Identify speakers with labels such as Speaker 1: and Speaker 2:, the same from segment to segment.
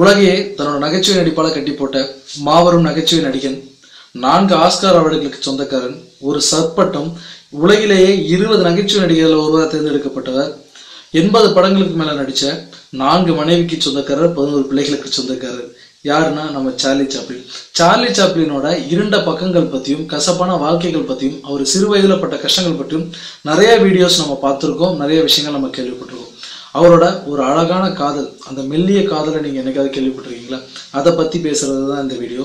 Speaker 1: உலகையே தன்னோட நகைச்சுவை நடிப்பால கட்டி போட்ட மாபெரும் நகைச்சுவை நடிகன் நான்கு ஆஸ்கார் அவார்டுகளுக்கு சொந்தக்காரன் ஒரு சற்பட்டம் உலகிலேயே இருபது நகைச்சுவை நடிகர்கள் ஒருவராக தேர்ந்தெடுக்கப்பட்டவர் எண்பது படங்களுக்கு மேல நடிச்ச நான்கு மனைவிக்கு சொந்தக்காரர் பதினோரு பிள்ளைகளுக்கு சொந்தக்காரர் யாருன்னா நம்ம சார்லி சாப்ளின் சார்லி சாப்ளினோட இருண்ட பக்கங்கள் பத்தியும் கசப்பான வாழ்க்கைகள் பத்தியும் அவர் சிறு வயதுல பட்ட கஷ்டங்கள் பற்றியும் நிறைய வீடியோஸ் நம்ம பார்த்துருக்கோம் நிறைய விஷயங்கள் நம்ம கேள்விப்பட்டிருக்கோம் அவரோட ஒரு அழகான காதல் அந்த மெல்லிய காதலை நீங்க என்னைக்காவது கேள்விப்பட்டிருக்கீங்களா அதை பத்தி பேசுறது தான் இந்த வீடியோ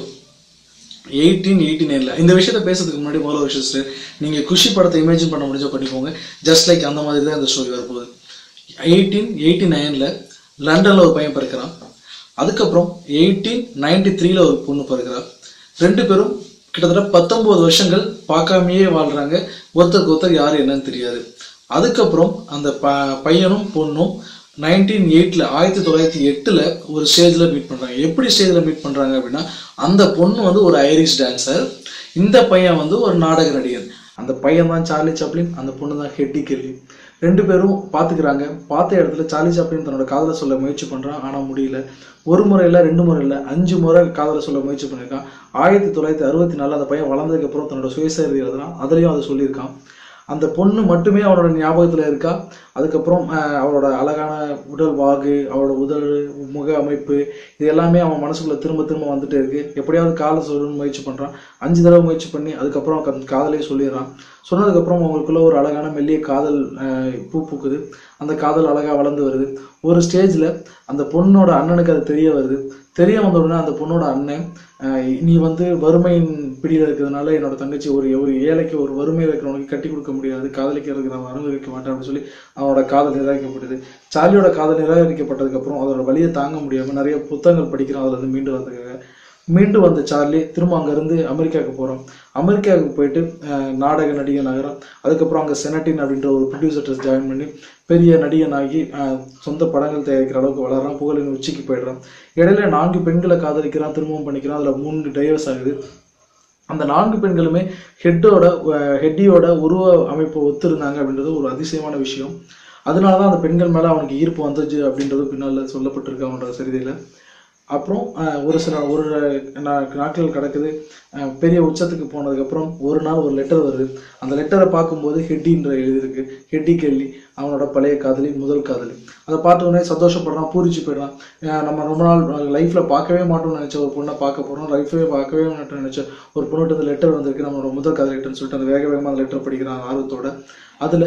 Speaker 1: எயிட்டீன் எயிட்டி நைன்ல இந்த விஷயத்த பேசுறதுக்கு முன்னாடி முதல்ல ஒரு விஷயம் நீங்க குஷி படத்தை இமேஜின் பண்ண முடிஞ்சா பண்ணிக்கோங்க ஜஸ்ட் லைக் அந்த மாதிரி தான் இந்த ஸ்டோரி வரப்போகுது எயிட்டீன் எயிட்டி நைன்ல லண்டன்ல ஒரு பையன் பிறக்கிறான் அதுக்கப்புறம் எயிட்டீன் நைன்டி த்ரீல ஒரு பொண்ணு பிறக்கிறா ரெண்டு பேரும் கிட்டத்தட்ட பத்தொன்பது வருஷங்கள் பார்க்காமயே வாழ்றாங்க ஒருத்தருக்கு ஒருத்தர் யாரு என்னன்னு தெரியாது அதுக்கப்புறம் அந்த ப பையனும் பொண்ணும் நைன்டீன் எயிட்ல ஆயிரத்தி தொள்ளாயிரத்தி எட்டுல ஒரு ஸ்டேஜ்ல மீட் பண்றாங்க எப்படி ஸ்டேஜ்ல மீட் பண்றாங்க அப்படின்னா அந்த பொண்ணு வந்து ஒரு ஐரிஷ் டான்சர் இந்த பையன் வந்து ஒரு நாடக நடிகர் அந்த பையன் தான் சார்லி சாப்ளின் அந்த பொண்ணு தான் ஹெட்டி கெல்லி ரெண்டு பேரும் பார்த்துக்கிறாங்க பார்த்த இடத்துல சார்லி சாப்ளின் தன்னோட காதலை சொல்ல முயற்சி பண்றான் ஆனா முடியல ஒரு முறை இல்லை ரெண்டு முறை இல்லை அஞ்சு முறை காதலை சொல்ல முயற்சி பண்ணியிருக்கான் ஆயிரத்தி தொள்ளாயிரத்தி அறுபத்தி நாலில் அந்த பையன் வளர்ந்ததுக்கு அப்புறம் தன்னோட சுயசரிதை எழுதுறான் அதுலயும் அதை சொல்லியிருக்கான் அந்த பொண்ணு மட்டுமே அவனோட ஞாபகத்துல இருக்கா அதுக்கப்புறம் அஹ், அவளோட அழகான உடல் வாகு அவளோட உதடு முக அமைப்பு இது எல்லாமே அவன் மனசுக்குள்ள திரும்ப திரும்ப வந்துட்டே இருக்கு எப்படியாவது காலை சொல்லணும்னு முயற்சி பண்றான் அஞ்சு தடவை முயற்சி பண்ணி அதுக்கப்புறம் அந்த காதலே சொல்லிடுறான் சொன்னதுக்கப்புறம் அவங்களுக்குள்ள ஒரு அழகான மெல்லிய காதல் அஹ், பூ பூக்குது அந்த காதல் அழகா வளர்ந்து வருது ஒரு ஸ்டேஜ்ல அந்த பொண்ணோட அண்ணனுக்கு அது தெரிய வருது தெரிய வந்த உடனே அந்த பொண்ணோட அண்ணன் அஹ், நீ வந்து வறுமையின் பிடியில் இருக்கிறதுனால என்னோட தங்கச்சி ஒரு ஒரு ஏழைக்கு ஒரு வறுமையில் இருக்கிறவனுக்கு கட்டி கொடுக்க முடியாது காதலிக்கிறதுக்கு நான் அனுமதிக்க மாட்டேன் அப்படின்னு சொல்லி அவனோட காதல் நிராகரிக்கப்பட்டது சார்லியோட காதல் நிராகரிக்கப்பட்டதுக்கு அப்புறம் அதோட வழியை தாங்க முடியாம நிறைய புத்தகங்கள் படிக்கிறான் அதுல இருந்து மீண்டு வந்ததுக்காக மீண்டு வந்த சார்லி திரும்ப அங்கேருந்து அமெரிக்காவுக்கு போகிறோம் அமெரிக்காவுக்கு போயிட்டு அஹ், நாடக நடிகன் ஆகிறான் அதுக்கப்புறம் அங்கே செனட்டின் அப்படின்ற ஒரு ப்ரொடியூசர்ஸ் ஜாயின் பண்ணி பெரிய நடிகனாகி அஹ், சொந்த படங்கள் தயாரிக்கிற அளவுக்கு வளர்றான் புகழின் உச்சிக்கு போயிடுறான் இடையில நான்கு பெண்களை காதலிக்கிறான் திரும்பவும் பண்ணிக்கிறான் அதில் மூணு டைவர்ஸ் ஆகுது அந்த நான்கு பெண்களுமே ஹெட்டோட ஹெட்டியோட உருவ அமைப்பு ஒத்திருந்தாங்க அப்படின்றது ஒரு அதிசயமான விஷயம் அதனால தான் அந்த பெண்கள் மேலே அவனுக்கு ஈர்ப்பு வந்துச்சு அப்படின்றது பின்னால் சொல்லப்பட்டிருக்கு அவனோட சரிதையில் அப்புறம் அஹ், ஒரு சில ஒரு நா- நாட்கள் கிடக்குது அஹ், பெரிய உச்சத்துக்கு போனதுக்கப்புறம் ஒரு நாள் ஒரு லெட்டர் வருது அந்த லெட்டரை பார்க்கும்போது ஹெட்டின்ற எழுதியிருக்கு ஹெட்டி கெல்லி அவனோட பழைய காதலி முதல் காதலி அதை பார்த்த உடனே சந்தோஷப்படுறான் பூரிச்சு போயிடுறான் அஹ், நம்ம ரொம்ப நாள் லைஃப்ல பார்க்கவே மாட்டோம்னு நினைச்ச ஒரு பொண்ணை பார்க்க போறோம் லைஃபே பார்க்கவே மாட்டோம்னு நினைச்ச ஒரு பொண்ணுகிட்ட இந்த லெட்டர் வந்திருக்கு நம்மளோட முதல் காதல் லெட்டர்னு சொல்லிட்டு அந்த வேக வேகமாக அந்த லெட்டர் படிக்கிறான் ஆர்வத்தோட அதில்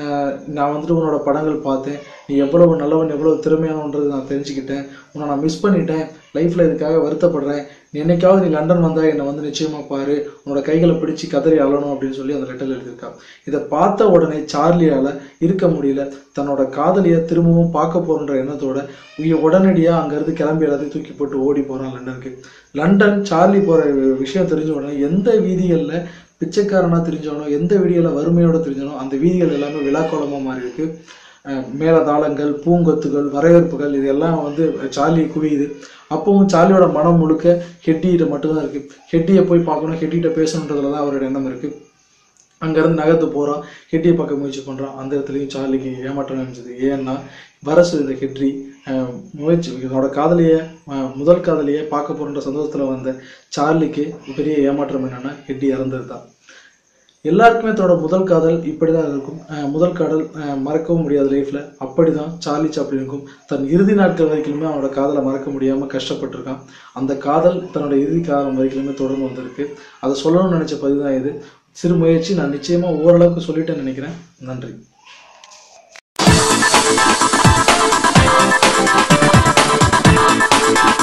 Speaker 1: நான் வந்துட்டு உன்னோட படங்கள் பார்த்தேன் நீ எவ்வளவு நல்லவன் எவ்வளவு திறமையானன்றது நான் தெரிஞ்சுக்கிட்டேன் உன்னை நான் மிஸ் பண்ணிட்டேன் லைஃப்பில் இதுக்காக வருத்தப்படுறேன் நீ என்னைக்காவது நீ லண்டன் வந்தா என்னை வந்து நிச்சயமா பாரு உன்னோட கைகளை பிடிச்சு கதறி அழணும் அப்படின்னு சொல்லி அந்த லெட்டர்ல எழுதியிருக்கா இதை பார்த்த உடனே சார்லியால இருக்க முடியல தன்னோட காதலியை திரும்பவும் பார்க்க போறன்ற எண்ணத்தோட உய- உடனடியா அங்கிருந்து கிளம்பி எல்லாத்தையும் தூக்கி போட்டு ஓடி போறான் லண்டனுக்கு லண்டன் சார்லி போற விஷயம் தெரிஞ்ச உடனே எந்த வீதிகள்ல பிச்சைக்காரனா தெரிஞ்சவனோ எந்த வீதியில வறுமையோட தெரிஞ்சவனோ அந்த வீதிகள் எல்லாமே விழாக்கோலமா மாறி இருக்கு அஹ் மேளதாளங்கள் பூங்கொத்துகள் வரவேற்புகள் இது எல்லாம் வந்து சார்லி குவியுது அப்பவும் சார்லியோட மனம் முழுக்க ஹெட்டிகிட்ட மட்டும்தான் இருக்கு ஹெட்டியை போய் பார்க்கணும் ஹெட்டிகிட்ட பேசணுன்றதுல தான் அவரோட எண்ணம் இருக்கு அங்கேருந்து நகர்த்து போகிறான் ஹெட்டியை பார்க்க முயற்சி பண்ணுறான் அந்த இடத்துலையும் சார்லிக்கு ஏமாற்றம் நினைச்சது ஏன்னா வர இந்த ஹெட்ரி அஹ், முயற்சி என்னோட காதலியை அஹ், முதல் காதலியை பார்க்க போகிற சந்தோஷத்தில் வந்த சார்லிக்கு பெரிய ஏமாற்றம் என்னன்னா ஹெட்டி இறந்தது தான் எல்லாருக்குமே தன்னோட முதல் காதல் இப்படி தான் இருக்கும் அஹ், முதல் காதல் அஹ், மறக்கவும் முடியாது லைஃப்பில் அப்படி தான் சார்லி சாப்ளினுக்கும் தன் இறுதி நாட்கள் வரைக்குமே அவனோட காதலை மறக்க முடியாமல் கஷ்டப்பட்டிருக்கான் அந்த காதல் தன்னோட இறுதி காலம் வரைக்குமே தொடர்ந்து வந்திருக்கு அதை சொல்லணும்னு நினச்ச பதிவு தான் இது சிறு முயற்சி நான் நிச்சயமாக ஓரளவுக்கு சொல்லிட்டேன்னு நினைக்கிறேன் நன்றி
Speaker 2: Thank